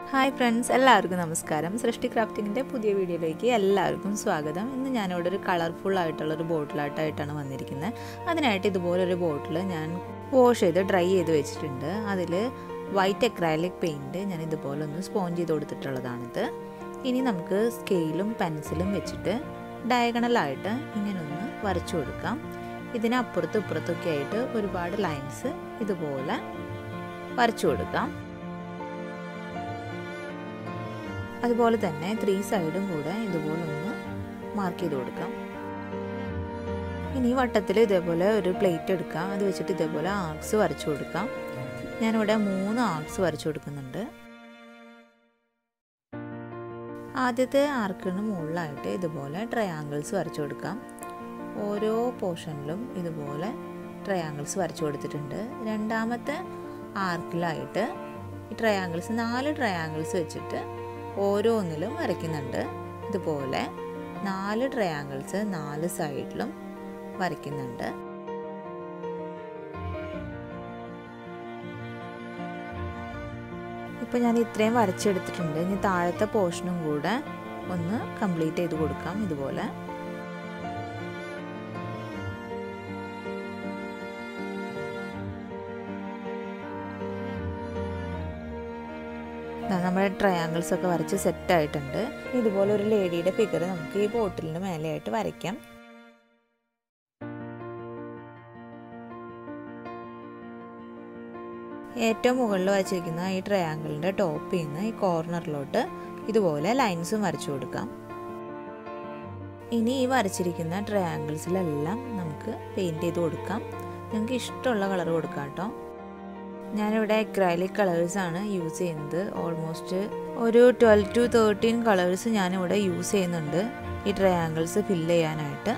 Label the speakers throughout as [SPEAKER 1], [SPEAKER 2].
[SPEAKER 1] hi friends എല്ലാവർക്കും നമസ്കാരം സൃഷ്ടി ക്രാഫ്റ്റിങ്ങിൻ്റെ പുതിയ വീഡിയോയിലേക്ക് എല്ലാവർക്കും സ്വാഗതം ഇന്ന് ഞാനിവിടെ ഒരു കളർഫുൾ ആയിട്ടുള്ളൊരു ബോട്ടിലായിട്ടാണ് വന്നിരിക്കുന്നത് അതിനായിട്ട് ഇതുപോലൊരു ബോട്ടിൽ ഞാൻ വാഷ് ചെയ്ത് ഡ്രൈ ചെയ്ത് വെച്ചിട്ടുണ്ട് അതിൽ വൈറ്റ് എക്രാലിക് പെയിൻറ്റ് ഞാൻ ഇതുപോലെ ഒന്ന് സ്പോഞ്ച് ചെയ്ത് കൊടുത്തിട്ടുള്ളതാണിത് ഇനി നമുക്ക് സ്കെയിലും പെൻസിലും വെച്ചിട്ട് ഡയഗണലായിട്ട് ഇങ്ങനെ ഒന്ന് വരച്ചു കൊടുക്കാം ഇതിനപ്പുറത്തും ഇപ്പുറത്തൊക്കെ ആയിട്ട് ഒരുപാട് ലൈൻസ് ഇതുപോലെ വരച്ചു കൊടുക്കാം അതുപോലെ തന്നെ ത്രീ സൈഡും കൂടെ ഇതുപോലെ ഒന്ന് മാർക്ക് ചെയ്ത് കൊടുക്കാം ഇനി വട്ടത്തിൽ ഇതേപോലെ ഒരു പ്ലേറ്റ് എടുക്കാം അത് വെച്ചിട്ട് ഇതേപോലെ ആർക്സ് വരച്ചു കൊടുക്കാം ഞാനിവിടെ മൂന്ന് ആർക്സ് വരച്ചു കൊടുക്കുന്നുണ്ട് ആദ്യത്തെ ആർക്കിന് മുകളിലായിട്ട് ഇതുപോലെ ട്രയാങ്കിൾസ് വരച്ചു കൊടുക്കാം ഓരോ പോർഷനിലും ഇതുപോലെ ട്രയാങ്കിൾസ് വരച്ചു കൊടുത്തിട്ടുണ്ട് രണ്ടാമത്തെ ആർക്കിലായിട്ട് ഈ ട്രയാങ്കിൾസ് നാല് ട്രയാങ്കിൾസ് വെച്ചിട്ട് ഓരോന്നിലും വരയ്ക്കുന്നുണ്ട് ഇതുപോലെ നാല് ട്രയാങ്കിൾസ് നാല് സൈഡിലും വരയ്ക്കുന്നുണ്ട് ഇപ്പോൾ ഞാൻ ഇത്രയും വരച്ചെടുത്തിട്ടുണ്ട് ഇനി താഴത്തെ പോർഷനും കൂടെ ഒന്ന് കംപ്ലീറ്റ് ചെയ്ത് കൊടുക്കാം ഇതുപോലെ നമ്മുടെ ട്രയാങ്കിൾസ് ഒക്കെ വരച്ച് സെറ്റ് ആയിട്ടുണ്ട് ഇതുപോലെ ഒരു ലേഡിയുടെ ഫിഗർ നമുക്ക് ഈ ബോട്ടിലിന് മേലെയായിട്ട് വരയ്ക്കാം ഏറ്റവും മുകളിൽ വരച്ചിരിക്കുന്ന ഈ ട്രയാങ്കിളിൻ്റെ ടോപ്പിൽ നിന്ന് ഈ കോർണറിലോട്ട് ഇതുപോലെ ലൈൻസും വരച്ചു കൊടുക്കാം ഇനി ഈ വരച്ചിരിക്കുന്ന ട്രയാങ്കിൾസിലെല്ലാം നമുക്ക് പെയിൻറ്റ് ചെയ്ത് കൊടുക്കാം നിങ്ങൾക്ക് ഇഷ്ടമുള്ള കളർ കൊടുക്കാം കേട്ടോ ഞാനിവിടെ അക്രൈലിക് കളേഴ്സാണ് യൂസ് ചെയ്യുന്നത് ഓൾമോസ്റ്റ് ഒരു ട്വൽവ് ടു തേർട്ടീൻ കളേഴ്സ് ഞാനിവിടെ യൂസ് ചെയ്യുന്നുണ്ട് ഈ ട്രയാങ്കിൾസ് ഫില്ല് ചെയ്യാനായിട്ട്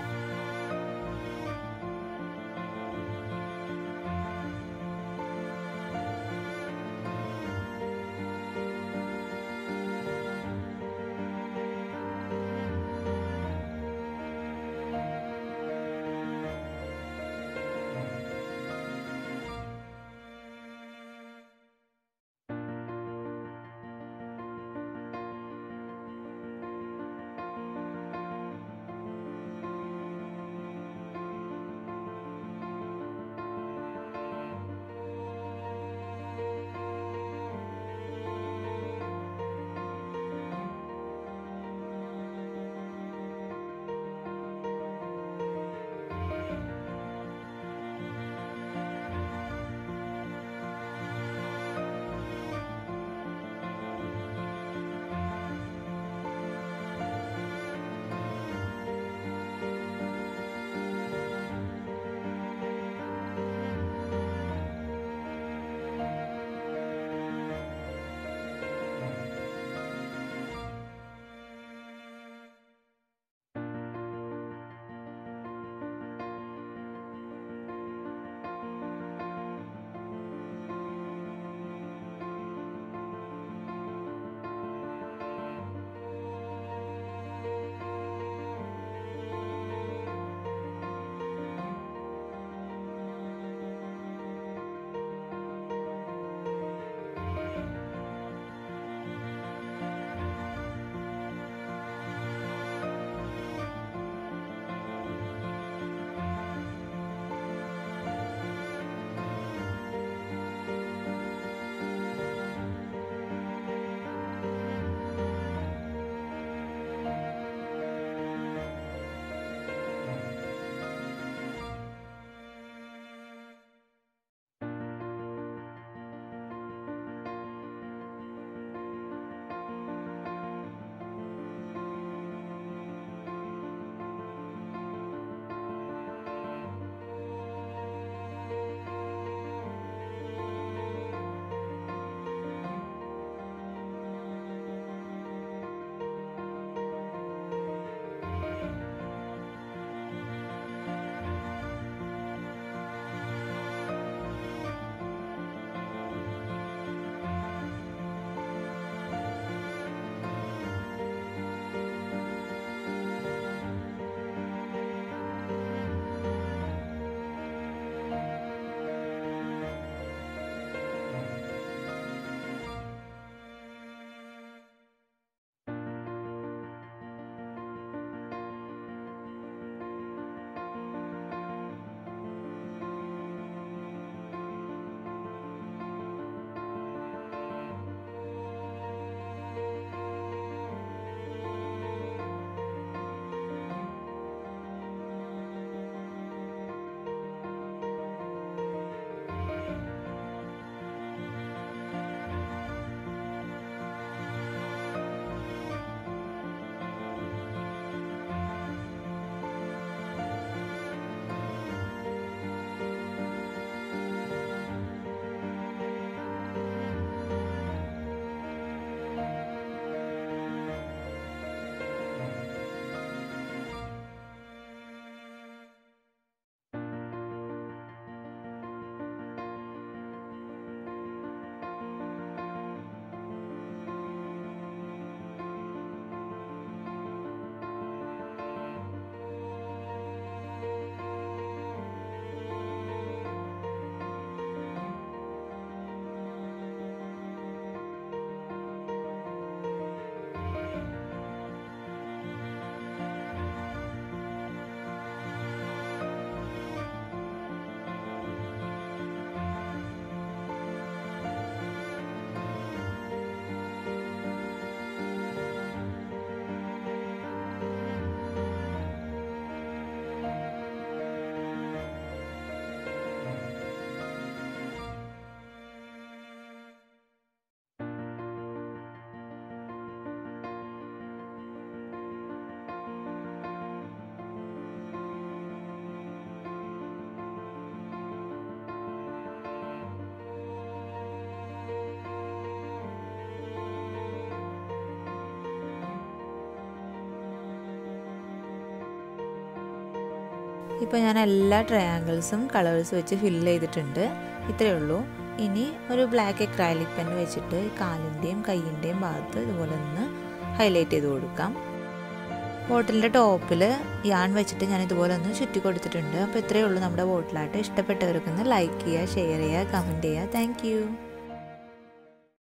[SPEAKER 1] ഇപ്പോൾ ഞാൻ എല്ലാ ട്രയാങ്കിൾസും കളേഴ്സ് വെച്ച് ഫില്ല് ചെയ്തിട്ടുണ്ട് ഇത്രയേ ഉള്ളൂ ഇനി ഒരു ബ്ലാക്ക് എക്രൈലിക് പെൻ വെച്ചിട്ട് കാലിൻ്റെയും കൈയിൻ്റെയും ഭാഗത്ത് ഇതുപോലെ ഒന്ന് ഹൈലൈറ്റ് ചെയ്ത് കൊടുക്കാം ബോട്ടിലിൻ്റെ ടോപ്പിൽ യാൺ വെച്ചിട്ട് ഞാൻ ഇതുപോലെ ഒന്ന് ചുറ്റി കൊടുത്തിട്ടുണ്ട് അപ്പോൾ ഇത്രയേ ഉള്ളൂ നമ്മുടെ ബോട്ടിലായിട്ട് ഇഷ്ടപ്പെട്ടവർക്കൊന്ന് ലൈക്ക് ചെയ്യുക ഷെയർ ചെയ്യുക കമൻറ്റ് ചെയ്യുക താങ്ക്